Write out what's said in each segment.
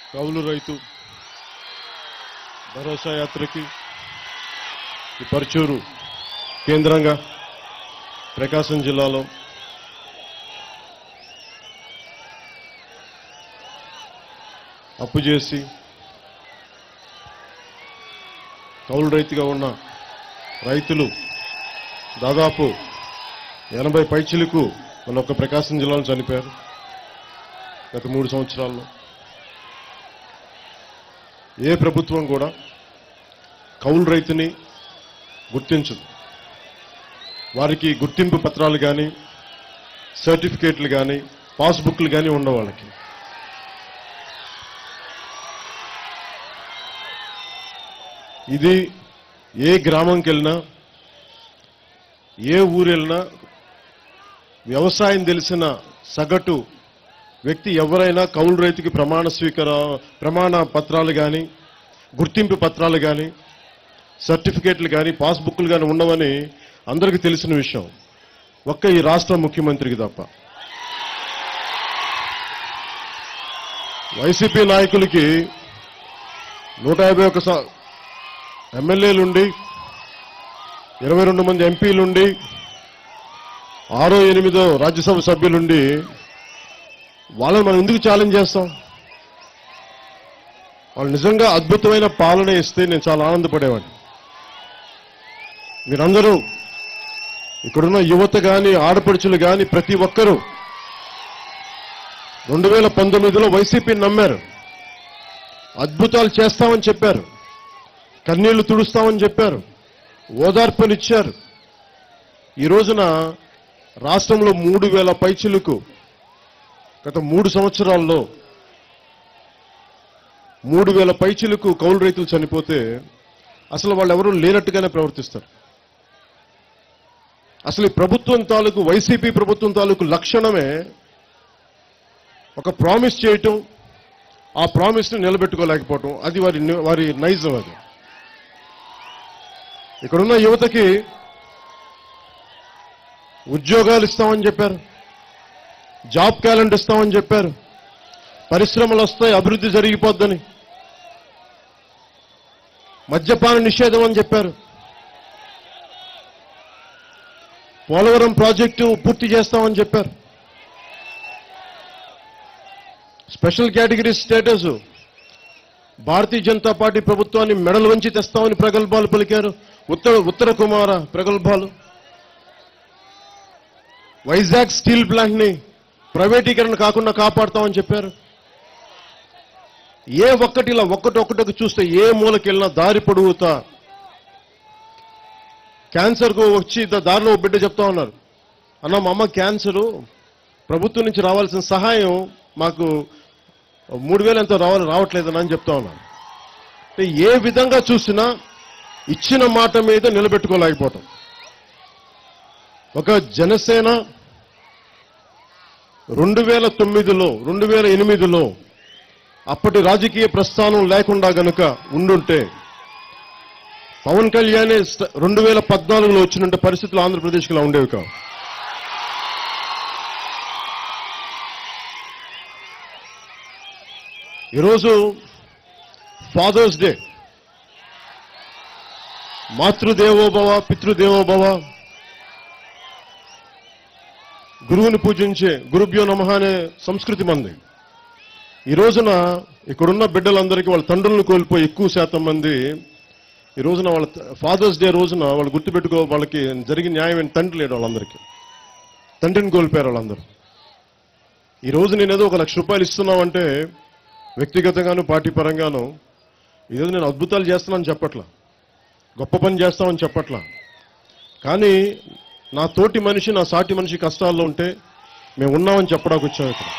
కౌలు రైతు భరోసా యాత్రకి ఈ పర్చూరు కేంద్రంగా ప్రకాశం జిల్లాలో అప్పు చేసి కౌలు రైతుగా ఉన్న రైతులు దాదాపు ఎనభై పైచిలకు మన ఒక్క ప్రకాశం జిల్లాలో చనిపోయారు గత మూడు సంవత్సరాల్లో ఏ ప్రభుత్వం కూడా కౌలు రైతుని గుర్తించదు వారికి గుర్తింపు పత్రాలు కానీ సర్టిఫికేట్లు కానీ పాస్బుక్లు కానీ ఉండవు వాళ్ళకి ఇది ఏ గ్రామంకి వెళ్ళినా ఏ ఊరు వెళ్ళినా వ్యవసాయం తెలిసిన సగటు వ్యక్తి ఎవరైనా కౌలు రైతుకి ప్రమాణ స్వీకార ప్రమాణ పత్రాలు కానీ గుర్తింపు పత్రాలు కానీ సర్టిఫికేట్లు కానీ పాస్బుక్లు కానీ ఉండవని అందరికీ తెలిసిన విషయం ఒక్క ఈ రాష్ట్ర ముఖ్యమంత్రికి తప్ప వైసీపీ నాయకులకి నూట యాభై ఒక స- ఎమ్మెల్యేలుండి ఇరవై రెండు మంది ఎంపీలుండి ఆరో ఎనిమిదో రాజ్యసభ సభ్యులుండి వాళ్ళని మనం ఎందుకు ఛాలెంజ్ చేస్తాం వాళ్ళు నిజంగా అద్భుతమైన పాలన ఇస్తే నేను చాలా ఆనందపడేవాడిని మీరందరూ ఇక్కడున్న యువత కానీ ఆడపడుచులు కానీ ప్రతి ఒక్కరూ రెండు వేల పంతొమ్మిదిలో వైసీపీని నమ్మారు అద్భుతాలు చేస్తామని చెప్పారు కన్నీళ్లు తుడుస్తామని చెప్పారు ఓదార్పునిచ్చారు ఈ రోజున రాష్ట్రంలో మూడు వేల పైచిలకు గత మూడు సంవత్సరాల్లో మూడు వేల పైచిలకు కౌలు రైతులు చనిపోతే అసలు వాళ్ళు ఎవరూ లేనట్టుగానే ప్రవర్తిస్తారు అసలు ఈ ప్రభుత్వం తాలూకు వైసీపీ ప్రభుత్వం తాలూకు లక్షణమే ఒక ప్రామిస్ చేయటం ఆ ప్రామిస్ని నిలబెట్టుకోలేకపోవటం అది వారి వారి నైజం అది ఇక్కడున్న యువతకి ఉద్యోగాలు ఇస్తామని చెప్పారు జాబ్ క్యాలెండర్ ఇస్తామని చెప్పారు పరిశ్రమలు వస్తాయి అభివృద్ధి జరిగిపోద్దని మద్యపాన నిషేధం అని చెప్పారు పోలవరం ప్రాజెక్టు పూర్తి చేస్తామని చెప్పారు special category status Bharatiya Janata Party ప్రభుత్వాన్ని మెడలు వంచి తెస్తామని ప్రగల్భాలు పలికారు ఉత్తర ఉత్తర కుమార ప్రగల్భాలు వైజాగ్ స్టీల్ ప్లాంట్ ని ప్రైవేటీకరణ కాకుండా కాపాడుతామని చెప్పారు ఏ ఒక్కటి ఇలా ఒక్కటి ఒక్కటి చూస్తే ఏ మూలకి వెళ్ళినా దారి పొడుగుతా క్యాన్సర్ కు వచ్చి ద- దారిలో ఓ బిడ్డ చెప్తా ఉన్నారు అన్న మా అమ్మ క్యాన్సరు ప్రభుత్వం నుంచి రావాల్సిన సహాయం మాకు మూడు వేలు ఎంతో రావాలి రావట్లేదని అని చెప్తా ఉన్నాను అంటే ఏ విధంగా చూసినా ఇచ్చిన మాట మీద నిలబెట్టుకోలేకపోవటం ఒక జనసేన రెండు వేల తొమ్మిదిలో రెండు వేల ఎనిమిదిలో అప్పటి రాజకీయ ప్రస్థానం లేకుండా గనుక ఉండుంటే పవన్ కళ్యాణ్ రెండు వేల పద్నాలుగులో వచ్చినంటే పరిస్థితులు ఆంధ్రప్రదేశ్కి ఇలా ఉండేవి కావు ఈరోజు ఫాదర్స్ డే మాతృదేవోభవ పితృదేవోభవ గురువుని పూజించే గురుభ్యో నమః అనే సంస్కృతి మంది ఈ రోజున ఇక్కడున్న బిడ్డలందరికీ వాళ్ళ తండ్రులను కోల్పోయి ఎక్కువ శాతం మంది ఈ రోజున వాళ్ళ ఫాదర్స్ డే రోజున వాళ్ళు గుర్తుపెట్టుకో వాళ్ళకి జరిగిన న్యాయం ఏంటి తండ్రి లేడు వాళ్ళందరికీ తండ్రిని కోల్పోయారు వాళ్ళందరూ ఈ రోజు నేను ఏదో ఒక లక్ష రూపాయలు ఇస్తున్నామంటే వ్యక్తిగతంగాను పార్టీ పరంగాను ఈరోజు నేను అద్భుతాలు చేస్తున్నానని చెప్పట్లా గొప్ప పని చేస్తామని చెప్పట్లా కానీ నా తోటి మనిషి నా సాటి మనిషి కష్టాల్లో ఉంటే మేము ఉన్నామని చెప్పడానికి వచ్చాం ఇక్కడ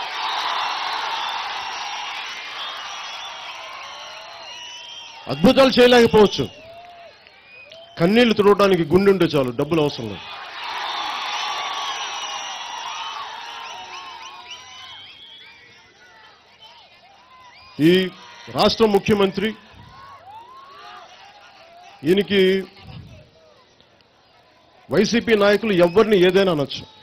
అద్భుతాలు చేయలేకపోవచ్చు కన్నీళ్లు తుడవడానికి గుండె ఉంటే చాలు డబ్బులు అవసరం లేదు ఈ రాష్ట్ర ముఖ్యమంత్రి ఈయనకి వైసీపీ నాయకులు ఎవరిని ఏదైనా అనొచ్చు